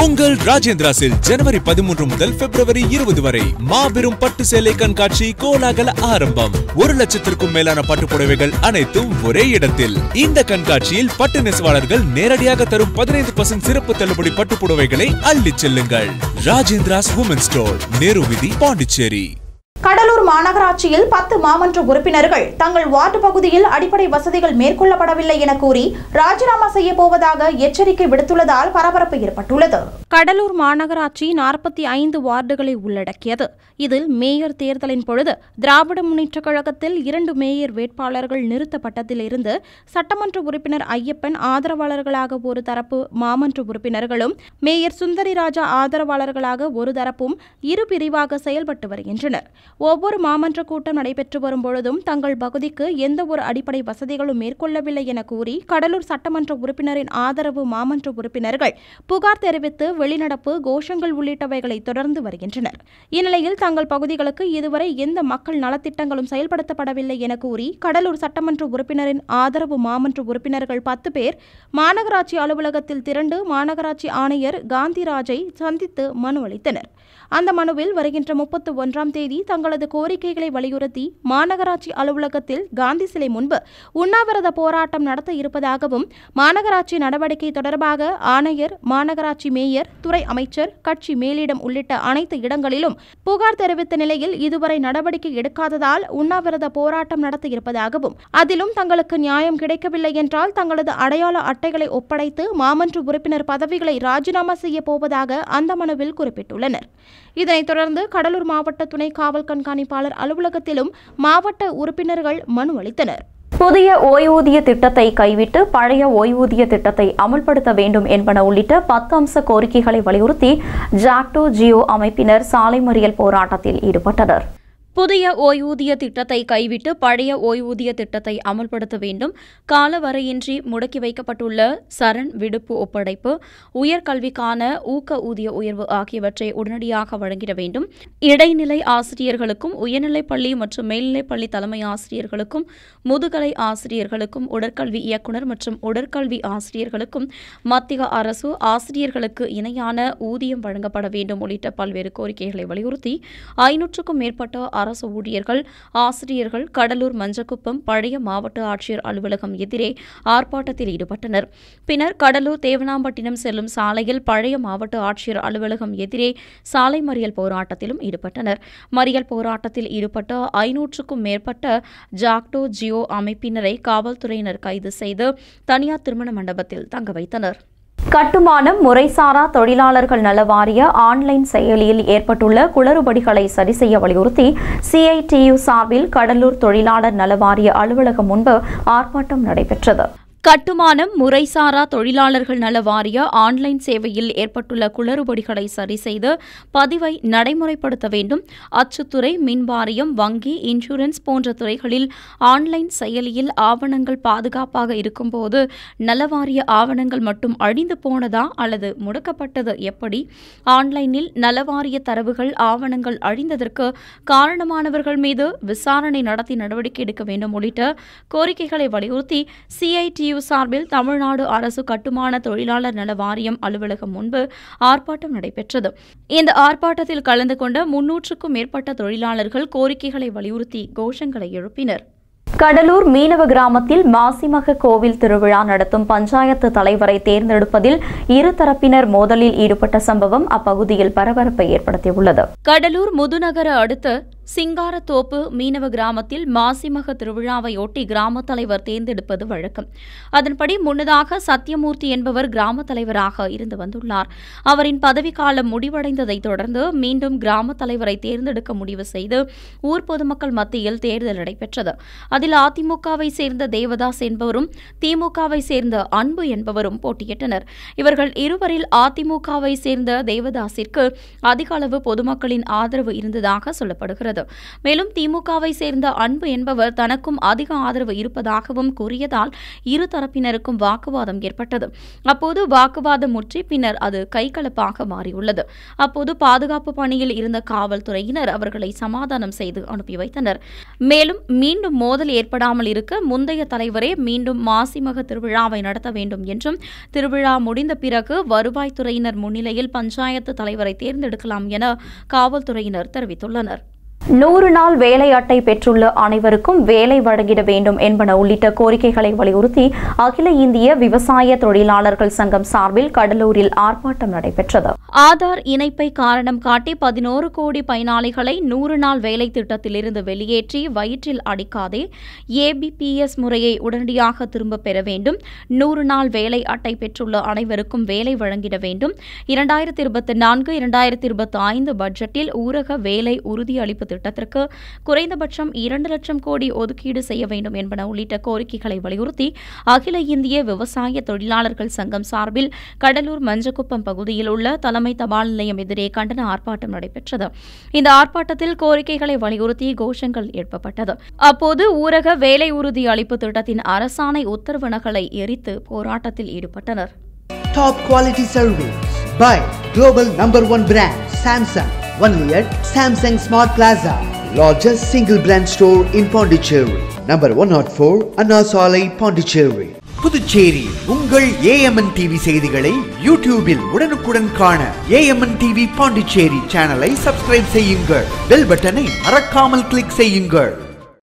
உங்கள் ராஜேந்திராஸில் ஜனவரி பதிமூன்று முதல் பிப்ரவரி இருபது வரை மாபெரும் பட்டு சேலை கண்காட்சி கோலாகல ஆரம்பம் ஒரு லட்சத்திற்கும் மேலான பட்டு புடவைகள் அனைத்தும் ஒரே இடத்தில் இந்த கண்காட்சியில் பட்டு நெசவாளர்கள் நேரடியாக தரும் பதினைந்து சிறப்பு தள்ளுபடி பட்டு புடவைகளை அள்ளிச் செல்லுங்கள் ராஜேந்திராஸ் உமன் ஸ்டோர் நேரு வீதி பாண்டிச்சேரி கடலூர் மாநகராட்சியில் பத்து மாமன்ற உறுப்பினர்கள் தங்கள் வார்டு பகுதியில் அடிப்படை வசதிகள் மேற்கொள்ளப்படவில்லை என கூறி ராஜினாமா செய்ய போவதாக எச்சரிக்கை விடுத்துள்ளதால் பரபரப்பு ஏற்பட்டுள்ளது கடலூர் மாநகராட்சி நாற்பத்தி ஐந்து வார்டுகளை உள்ளடக்கியது இதில் மேயர் தேர்தலின் பொழுது திராவிட முன்னேற்றக் கழகத்தில் இரண்டு மேயர் வேட்பாளர்கள் நிறுத்தப்பட்டதிலிருந்து சட்டமன்ற உறுப்பினர் ஐயப்பன் ஆதரவாளர்களாக ஒரு தரப்பு மாமன்ற உறுப்பினர்களும் மேயர் சுந்தரி ராஜா ஆதரவாளர்களாக ஒரு தரப்பும் இரு பிரிவாக செயல்பட்டு வருகின்றனர் ஒவ்வொரு மாமன்ற கூட்டம் நடைபெற்று வரும் பொழுதும் தங்கள் பகுதிக்கு எந்த ஒரு அடிப்படை வசதிகளும் மேற்கொள்ளவில்லை என கூறி கடலூர் சட்டமன்ற உறுப்பினரின் ஆதரவு மாமன்ற உறுப்பினர்கள் புகார் தெரிவித்து வெளிநடப்பு கோஷங்கள் உள்ளிட்டவைகளை தொடர்ந்து வருகின்றனர் இந்நிலையில் தங்கள் பகுதிகளுக்கு இதுவரை எந்த மக்கள் நலத்திட்டங்களும் செயல்படுத்தப்படவில்லை என கூறி கடலூர் சட்டமன்ற உறுப்பினரின் ஆதரவு மாமன்ற உறுப்பினர்கள் பத்து பேர் மாநகராட்சி அலுவலகத்தில் திரண்டு மாநகராட்சி ஆணையர் காந்திராஜை சந்தித்து மனு அளித்தனர் அந்த மனுவில் வருகின்ற முப்பத்து ஒன்றாம் தேதி தங்களது கோரிக்கைகளை வலியுறுத்தி மாநகராட்சி அலுவலகத்தில் காந்தி சிலை முன்பு உண்ணாவிரத போராட்டம் நடத்த இருப்பதாகவும் மாநகராட்சி நடவடிக்கை தொடர்பாக ஆணையர் மாநகராட்சி மேயர் துறை அமைச்சர் கட்சி மேலிடம் உள்ளிட்ட அனைத்து இடங்களிலும் புகார் தெரிவித்த நிலையில் இதுவரை நடவடிக்கை எடுக்காததால் உண்ணாவிரத போராட்டம் நடத்த இருப்பதாகவும் அதிலும் தங்களுக்கு நியாயம் கிடைக்கவில்லை என்றால் தங்களது அடையாள அட்டைகளை ஒப்படைத்து மாமன்ற உறுப்பினர் பதவிகளை ராஜினாமா செய்ய போவதாக அந்த மனுவில் குறிப்பிட்டுள்ளனர் இதனைத் தொடர்ந்து கடலூர் மாவட்ட துணை காவல் கண்காணிப்பாளர் அலுவலகத்திலும் மாவட்ட உறுப்பினர்கள் மனு அளித்தனர் புதிய ஓய்வூதிய திட்டத்தை கைவிட்டு பழைய ஓய்வூதிய திட்டத்தை அமல்படுத்த வேண்டும் என்பன உள்ளிட்ட பத்து அம்ச கோரிக்கைகளை வலியுறுத்தி ஜாக்டோ ஜியோ அமைப்பினர் சாலை மறியல் போராட்டத்தில் ஈடுபட்டனர் புதிய ஓய்வூதிய திட்டத்தை கைவிட்டு பழைய ஓய்வூதிய திட்டத்தை அமல்படுத்த வேண்டும் காலவரையின்றி முடக்கி வைக்கப்பட்டுள்ள சரண் விடுப்பு ஒப்படைப்பு உயர்கல்விக்கான ஊக்க ஊதிய உயர்வு ஆகியவற்றை உடனடியாக வழங்கிட வேண்டும் இடைநிலை ஆசிரியர்களுக்கும் உயர்நிலைப் பள்ளி மற்றும் மேல்நிலைப் பள்ளி தலைமை ஆசிரியர்களுக்கும் முதுகலை ஆசிரியர்களுக்கும் உடற்கல்வி இயக்குநர் மற்றும் உடற்கல்வி ஆசிரியர்களுக்கும் மத்திய அரசு ஆசிரியர்களுக்கு இணையான ஊதியம் வழங்கப்பட வேண்டும் உள்ளிட்ட பல்வேறு கோரிக்கைகளை வலியுறுத்தி ஐநூற்றுக்கும் மேற்பட்ட அரசு ஊழியர்கள் ஆசிரியர்கள் கடலூர் மஞ்சக்குப்பம் பழைய மாவட்ட ஆட்சியர் அலுவலகம் எதிரே ஆர்ப்பாட்டத்தில் ஈடுபட்டனர் பின்னர் கடலூர் தேவனாம்பட்டினம் செல்லும் சாலையில் பழைய மாவட்ட ஆட்சியர் அலுவலகம் எதிரே சாலை மறியல் போராட்டத்திலும் ஈடுபட்டனர் மறியல் போராட்டத்தில் ஈடுபட்ட ஐநூற்றுக்கும் மேற்பட்ட ஜாக்டோ ஜியோ அமைப்பினரை காவல்துறையினர் கைது செய்து தனியார் திருமண மண்டபத்தில் தங்க வைத்தனர் கட்டுமானம் முறைசாரா தொழிலாளர்கள் நல வாரிய ஆன்லைன் செயலியில் ஏற்பட்டுள்ள குளறுபடிகளை சரி செய்ய வலியுறுத்தி சிஐடியு சார்பில் கடலூர் தொழிலாளர் நல வாரிய அலுவலகம் முன்பு ஆர்ப்பாட்டம் நடைபெற்றது கட்டுமானம் முறைசாரா தொழிலாளர்கள் நல வாரிய ஆன்லைன் சேவையில் ஏற்பட்டுள்ள குளறுபடிகளை சரி செய்து பதிவை நடைமுறைப்படுத்த வேண்டும் அச்சுத்துறை மின்வாரியம் வங்கி இன்சூரன்ஸ் போன்ற துறைகளில் ஆன்லைன் செயலியில் ஆவணங்கள் பாதுகாப்பாக இருக்கும்போது நலவாரிய ஆவணங்கள் மட்டும் அழிந்து போனதா அல்லது முடக்கப்பட்டது எப்படி ஆன்லைனில் நலவாரிய தரவுகள் ஆவணங்கள் அழிந்ததற்கு காரணமானவர்கள் மீது விசாரணை நடத்தி நடவடிக்கை எடுக்க வேண்டும் உள்ளிட்ட கோரிக்கைகளை வலியுறுத்தி சிஐடியு சார்பில் தமிழ்நாடு அரசு கட்டுமான தொழிலாளர் நல வாரியம் அலுவலகம் முன்பு ஆர்ப்பாட்டம் நடைபெற்றது இந்த ஆர்ப்பாட்டத்தில் கலந்து கொண்ட முன்னூற்றுக்கும் மேற்பட்ட தொழிலாளர்கள் கோரிக்கைகளை வலியுறுத்தி கோஷங்களை எழுப்பினர் கடலூர் மீனவ கிராமத்தில் மாசிமக கோவில் திருவிழா நடத்தும் பஞ்சாயத்து தலைவரை தேர்ந்தெடுப்பதில் இரு தரப்பினர் மோதலில் ஈடுபட்ட சம்பவம் அப்பகுதியில் பரபரப்பை ஏற்படுத்தியுள்ளது கடலூர் முதுநகர அடுத்த சிங்காரத்தோப்பு மீனவ கிராமத்தில் மாசிமக திருவிழாவையொட்டி கிராம தலைவர் தேர்ந்தெடுப்பது வழக்கம் அதன்படி முன்னதாக சத்யமூர்த்தி என்பவர் கிராம தலைவராக இருந்து வந்துள்ளார் அவரின் பதவிக்காலம் முடிவடைந்ததைத் தொடர்ந்து மீண்டும் கிராம தலைவரை தேர்ந்தெடுக்க முடிவு செய்து ஊர் பொதுமக்கள் மத்தியில் தேர்தல் நடைபெற்றது அதில் அதிமுகவை சேர்ந்த தேவதாஸ் என்பவரும் திமுகவை சேர்ந்த அன்பு என்பவரும் போட்டியிட்டனர் இவர்கள் இருவரில் அதிமுகவை சேர்ந்த தேவதாசிற்கு அதிக அளவு பொதுமக்களின் ஆதரவு இருந்ததாக சொல்லப்படுகிறது தெரிவித்துள்ளது மேலும் திமுகவை சேர்ந்த அன்பு என்பவர் தனக்கும் அதிக ஆதரவு இருப்பதாகவும் கூறியதால் இரு தரப்பினருக்கும் வாக்குவாதம் ஏற்பட்டது அப்போது வாக்குவாதம் முற்றி பின்னர் அது கைகலப்பாக மாறியுள்ளது அப்போது பாதுகாப்பு பணியில் இருந்த காவல்துறையினர் அவர்களை சமாதானம் செய்து அனுப்பி வைத்தனர் மேலும் மீண்டும் மோதல் ஏற்படாமல் இருக்க முந்தைய தலைவரே மீண்டும் மாசிமக திருவிழாவை நடத்த வேண்டும் என்றும் திருவிழா முடிந்த பிறகு வருவாய்த்துறையினர் முன்னிலையில் பஞ்சாயத்து தலைவரை தேர்ந்தெடுக்கலாம் என காவல்துறையினர் தெரிவித்துள்ளனர் நூறு நாள் வேலை அட்டை பெற்றுள்ள அனைவருக்கும் வேலை வழங்கிட வேண்டும் என்பன உள்ளிட்ட கோரிக்கைகளை வலியுறுத்தி அகில இந்திய விவசாய தொழிலாளர்கள் சங்கம் சார்பில் கடலூரில் ஆர்ப்பாட்டம் நடைபெற்றது ஆதார் இணைப்பை காரணம் காட்டி பதினோரு கோடி பயனாளிகளை நூறு நாள் வேலை திட்டத்திலிருந்து வெளியேற்றி வயிற்றில் அடிக்காதே ஏபிபிஎஸ் முறையை உடனடியாக திரும்பப் பெற வேண்டும் நூறு நாள் வேலை அட்டை பெற்றுள்ள அனைவருக்கும் வேலை வழங்கிட வேண்டும் இரண்டாயிரத்தி இருபத்தி நான்கு இரண்டாயிரத்தி இருபத்தி ஐந்து பட்ஜெட்டில் ஊரக வேலை உறுதியளிப்பு திட்டத்திற்கு குறைந்தபட்சம் இரண்டு லட்சம் கோடி ஒதுக்கீடு செய்ய வேண்டும் என்பன உள்ளிட்ட கோரிக்கைகளை வலியுறுத்தி அகில இந்திய விவசாய தொழிலாளர்கள் சங்கம் சார்பில் கடலூர் மஞ்சக்குப்பம் பகுதியில் உள்ள தலைமை தபால் நிலையம் எதிரே கண்டன ஆர்ப்பாட்டம் நடைபெற்றது இந்த ஆர்ப்பாட்டத்தில் கோரிக்கைகளை வலியுறுத்தி கோஷங்கள் எழுப்பப்பட்டது அப்போது ஊரக வேலை உறுதி அளிப்பு திட்டத்தின் அரசாணை உத்தரவு நகலை எரித்து போராட்டத்தில் ஈடுபட்டனர் Top quality service by global number one brand Samsung. Only at Samsung Smart Plaza, largest single brand store in Pondicherry. Number 104 Anna Salai, Pondicherry. Puducherry உங்கள் ஏஎம்என் டிவி செய்திகளை யூடியூபில் உடனுக்குடன் காண ஏஎம்என் டிவி பாண்டிச்சேரி சேனலை சப்ஸ்கிரைப் செய்யுங்கள் பெல் பட்டனை மறக்காமல் கிளிக் செய்யுங்கள்